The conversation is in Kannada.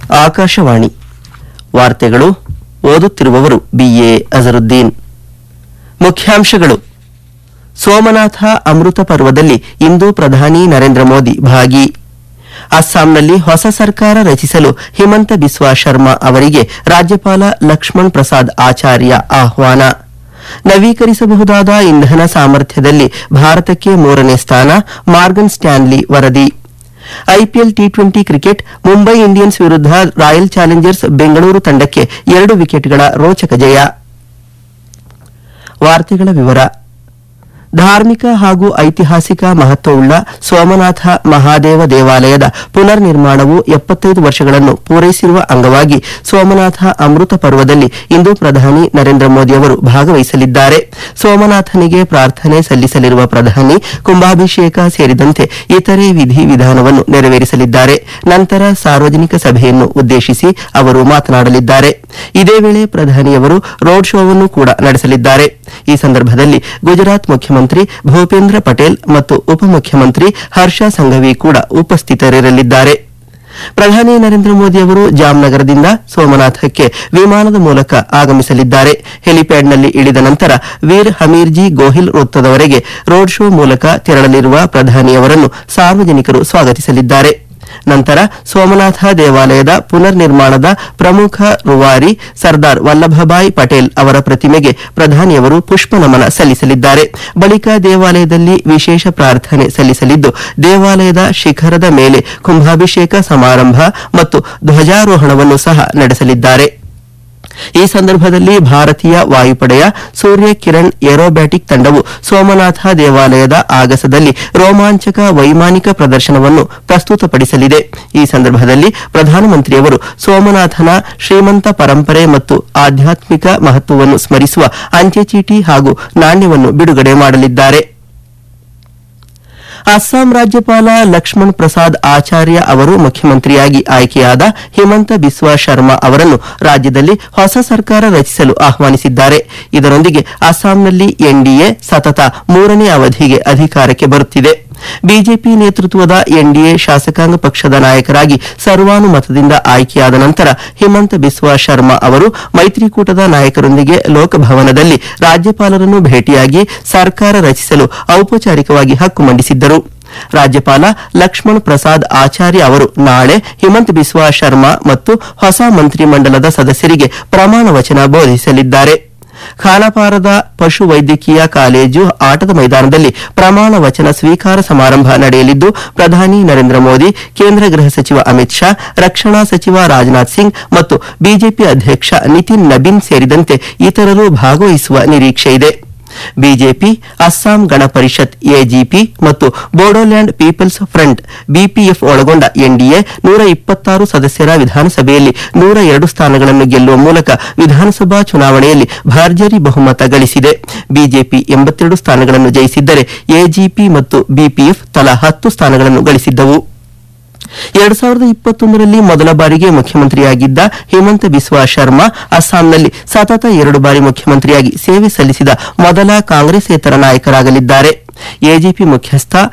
ಆಕಾಶವಾಣಿ ವಾರ್ತೆಗಳು ಓದುತ್ತಿರುವವರು ಬಿಎ ಅಜರುದ್ದೀನ್ ಮುಖ್ಯಾಂಶಗಳು ಸೋಮನಾಥ ಅಮೃತ ಪರ್ವದಲ್ಲಿ ಇಂದು ಪ್ರಧಾನಿ ನರೇಂದ್ರ ಮೋದಿ ಭಾಗಿ ಅಸ್ಸಾಂನಲ್ಲಿ ಹೊಸ ಸರ್ಕಾರ ರಚಿಸಲು ಹಿಮಂತ ಬಿಸ್ವಾ ಶರ್ಮಾ ಅವರಿಗೆ ರಾಜ್ಯಪಾಲ ಲಕ್ಷ್ಮಣ್ ಪ್ರಸಾದ್ ಆಚಾರ್ಯ ಆಹ್ವಾನ ನವೀಕರಿಸಬಹುದಾದ ಇಂಧನ ಸಾಮರ್ಥ್ಯದಲ್ಲಿ ಭಾರತಕ್ಕೆ ಮೂರನೇ ಸ್ಥಾನ ಮಾರ್ಗನ್ ಸ್ಟ್ಯಾನ್ಲಿ ವರದಿ IPL T twenty cricket Mumbai Indians ವಿರುದ್ಧ ರಾಯಲ್ ಚಾಲೆಂಜರ್ಸ್ ಬೆಂಗಳೂರು ತಂಡಕ್ಕೆ ಎರಡು ವಿಕೆಟ್ಗಳ ರೋಚಕ ಜಯ ವಾರ್ತೆಗಳ ವಿವರ ಧಾರ್ಮಿಕ ಹಾಗೂ ಐತಿಹಾಸಿಕ ಮಹತ್ವವುಳ್ಳ ಸೋಮನಾಥ ಮಹಾದೇವ ದೇವಾಲಯದ ಪುನರ್ ನಿರ್ಮಾಣವು ಎಪ್ಪತ್ತೈದು ವರ್ಷಗಳನ್ನು ಪೂರೈಸಿರುವ ಅಂಗವಾಗಿ ಸೋಮನಾಥ ಅಮೃತ ಪರ್ವದಲ್ಲಿ ಇಂದು ಪ್ರಧಾನಿ ನರೇಂದ್ರ ಮೋದಿ ಅವರು ಭಾಗವಹಿಸಲಿದ್ದಾರೆ ಸೋಮನಾಥನಿಗೆ ಪ್ರಾರ್ಥನೆ ಸಲ್ಲಿಸಲಿರುವ ಪ್ರಧಾನಿ ಕುಂಭಾಭಿಷೇಕ ಸೇರಿದಂತೆ ಇತರೆ ವಿಧಿ ವಿಧಾನವನ್ನು ನೆರವೇರಿಸಲಿದ್ದಾರೆ ನಂತರ ಸಾರ್ವಜನಿಕ ಸಭೆಯನ್ನು ಉದ್ದೇಶಿಸಿ ಅವರು ಮಾತನಾಡಲಿದ್ದಾರೆ ಇದೇ ವೇಳೆ ಪ್ರಧಾನಿಯವರು ರೋಡ್ ಶೋವನ್ನು ಕೂಡ ನಡೆಸಲಿದ್ದಾರೆ ಈ ಸಂದರ್ಭದಲ್ಲಿ ಗುಜರಾತ್ ಮುಖ್ಯಮಂತ್ರಿ ಭೂಪೇಂದ್ರ ಪಟೇಲ್ ಮತ್ತು ಉಪಮುಖ್ಯಮಂತ್ರಿ ಹರ್ಷ ಸಂಘವಿ ಕೂಡ ಉಪಸ್ಥಿತರಿರಲಿದ್ದಾರೆ ಪ್ರಧಾನಿ ನರೇಂದ್ರ ಮೋದಿ ಅವರು ಜಾಮ್ನಗರದಿಂದ ಸೋಮನಾಥಕ್ಕೆ ವಿಮಾನದ ಮೂಲಕ ಆಗಮಿಸಲಿದ್ದಾರೆ ಹೆಲಿಪ್ಯಾಡ್ನಲ್ಲಿ ಇಳಿದ ನಂತರ ವೀರ್ ಹಮೀರ್ಜಿ ಗೋಹಿಲ್ ವೃತ್ತದವರೆಗೆ ರೋಡ್ ಶೋ ಮೂಲಕ ತೆರಳಲಿರುವ ಪ್ರಧಾನಿಯವರನ್ನು ಸಾರ್ವಜನಿಕರು ಸ್ವಾಗತಿಸಲಿದ್ದಾರೆ ನಂತರ ಸೋಮನಾಥ ದೇವಾಲಯದ ಪುನರ್ ನಿರ್ಮಾಣದ ಪ್ರಮುಖ ರೂವಾರಿ ಸರ್ದಾರ್ ವಲ್ಲಭಭಾಯ್ ಪಟೇಲ್ ಅವರ ಪ್ರತಿಮೆಗೆ ಪ್ರಧಾನಿಯವರು ಪುಷ್ಪ ನಮನ ಸಲ್ಲಿಸಲಿದ್ದಾರೆ ಬಳಿಕ ದೇವಾಲಯದಲ್ಲಿ ವಿಶೇಷ ಪ್ರಾರ್ಥನೆ ಸಲ್ಲಿಸಲಿದ್ದು ದೇವಾಲಯದ ಶಿಖರದ ಮೇಲೆ ಕುಂಭಾಭಿಷೇಕ ಸಮಾರಂಭ ಮತ್ತು ಧ್ವಜಾರೋಹಣವನ್ನು ಸಹ ನಡೆಸಲಿದ್ದಾರೆ ಈ ಸಂದರ್ಭದಲ್ಲಿ ಭಾರತೀಯ ವಾಯುಪಡೆಯ ಸೂರ್ಯ ಕಿರಣ್ ಏರೋಬ್ಯಾಟಿಕ್ ತಂಡವು ಸೋಮನಾಥ ದೇವಾಲಯದ ಆಗಸದಲ್ಲಿ ರೋಮಾಂಚಕ ವೈಮಾನಿಕ ಪ್ರದರ್ಶನವನ್ನು ಪ್ರಸ್ತುತಪಡಿಸಲಿದೆ ಈ ಸಂದರ್ಭದಲ್ಲಿ ಪ್ರಧಾನಮಂತ್ರಿಯವರು ಸೋಮನಾಥನ ಶ್ರೀಮಂತ ಪರಂಪರೆ ಮತ್ತು ಆಧ್ಯಾತ್ಮಿಕ ಮಹತ್ವವನ್ನು ಸ್ಮರಿಸುವ ಅಂಚೆ ಚೀಟಿ ಹಾಗೂ ನಾಣ್ಯವನ್ನು ಬಿಡುಗಡೆ ಮಾಡಲಿದ್ದಾರೆ ಅಸ್ಸಾಂ ರಾಜ್ಯಪಾಲ ಲಕ್ಷ್ಮಣ್ ಪ್ರಸಾದ್ ಆಚಾರ್ಯ ಅವರು ಮುಖ್ಯಮಂತ್ರಿಯಾಗಿ ಆಯ್ಕೆಯಾದ ಹಿಮಂತ ಬಿಸ್ವಾ ಶರ್ಮಾ ಅವರನ್ನು ರಾಜ್ಯದಲ್ಲಿ ಹೊಸ ಸರ್ಕಾರ ರಚಿಸಲು ಆಹ್ವಾನಿಸಿದ್ದಾರೆ ಇದರೊಂದಿಗೆ ಅಸ್ಸಾಂನಲ್ಲಿ ಎನ್ಡಿಎ ಸತತ ಮೂರನೇ ಅವಧಿಗೆ ಅಧಿಕಾರಕ್ಕೆ ಬರುತ್ತಿದೆ ಬಿಜೆಪಿ ನೇತೃತ್ವದ ಎನ್ಡಿಎ ಶಾಸಕಾಂಗ ಪಕ್ಷದ ನಾಯಕರಾಗಿ ಸರ್ವಾನುಮತದಿಂದ ಆಯ್ಕೆಯಾದ ನಂತರ ಹಿಮಂತ ಬಿಸ್ವಾ ಶರ್ಮಾ ಅವರು ಮೈತ್ರಿಕೂಟದ ನಾಯಕರೊಂದಿಗೆ ಲೋಕಭವನದಲ್ಲಿ ರಾಜ್ಯಪಾಲರನ್ನು ಭೇಟಿಯಾಗಿ ಸರ್ಕಾರ ರಚಿಸಲು ಔಪಚಾರಿಕವಾಗಿ ಹಕ್ಕು ಮಂಡಿಸಿದ್ದರು ರಾಜ್ಯಪಾಲ ಲಕ್ಷ್ಮಣ್ ಪ್ರಸಾದ್ ಆಚಾರ್ಯ ಅವರು ನಾಳೆ ಹಿಮಂತ್ ಬಿಸ್ವಾ ಶರ್ಮಾ ಮತ್ತು ಹೊಸ ಮಂತ್ರಿಮಂಡಲದ ಸದಸ್ಯರಿಗೆ ಪ್ರಮಾಣ ವಚನ ಬೋಧಿಸಲಿದ್ದಾರೆ ಖಾನಾಪಾರದ ಪಶು ವೈದ್ಯಕೀಯ ಕಾಲೇಜು ಆಟದ ಮೈದಾನದಲ್ಲಿ ಪ್ರಮಾಣ ವಚನ ಸ್ವೀಕಾರ ಸಮಾರಂಭ ನಡೆಯಲಿದ್ದು ಪ್ರಧಾನಿ ನರೇಂದ್ರ ಮೋದಿ ಕೇಂದ್ರ ಗೃಹ ಸಚಿವ ಅಮಿತ್ ಶಾ ರಕ್ಷಣಾ ಸಚಿವ ರಾಜನಾಥ್ ಸಿಂಗ್ ಮತ್ತು ಬಿಜೆಪಿ ಅಧ್ಯಕ್ಷ ನಿತಿನ್ ನಬೀನ್ ಸೇರಿದಂತೆ ಇತರರು ಭಾಗವಹಿಸುವ ನಿರೀಕ್ಷೆಯಿದೆ ಬಿಜೆಪಿ ಅಸ್ಸಾಂ ಗಣ ಪರಿಷತ್ ಎಜಿಪಿ ಮತ್ತು ಬೋಡೋಲ್ಯಾಂಡ್ ಪೀಪಲ್ಸ್ ಫ್ರಂಟ್ ಬಿಪಿಎಫ್ ಒಳಗೊಂಡ ಎನ್ಡಿಎ ನೂರ ಇಪ್ಪತ್ತಾರು ಸದಸ್ಯರ ವಿಧಾನಸಭೆಯಲ್ಲಿ ನೂರ ಎರಡು ಸ್ಥಾನಗಳನ್ನು ಗೆಲ್ಲುವ ಮೂಲಕ ವಿಧಾನಸಭಾ ಚುನಾವಣೆಯಲ್ಲಿ ಭರ್ಜರಿ ಬಹುಮತ ಗಳಿಸಿದೆ ಬಿಜೆಪಿ ಎಂಬತ್ತೆರಡು ಸ್ಥಾನಗಳನ್ನು ಜಯಿಸಿದ್ದರೆ ಎಜಿಪಿ ಮತ್ತು ಬಿಪಿಎಫ್ ತಲಾ ಹತ್ತು ಸ್ಥಾನಗಳನ್ನು ಗಳಿಸಿದ್ದವು ಎರಡು ಸಾವಿರದ ಇಪ್ಪತ್ತೊಂದರಲ್ಲಿ ಮೊದಲ ಬಾರಿಗೆ ಮುಖ್ಯಮಂತ್ರಿಯಾಗಿದ್ದ ಹಿಮಂತ ಬಿಸ್ವಾ ಶರ್ಮಾ ಅಸ್ಸಾಂನಲ್ಲಿ ಸತತ ಎರಡು ಬಾರಿ ಮುಖ್ಯಮಂತ್ರಿಯಾಗಿ ಸೇವೆ ಸಲ್ಲಿಸಿದ ಮೊದಲ ಕಾಂಗ್ರೆಸ್ಸೇತರ ನಾಯಕರಾಗಲಿದ್ದಾರೆ ಎಜಿಪಿ ಮುಖ್ಯಸ್ಥ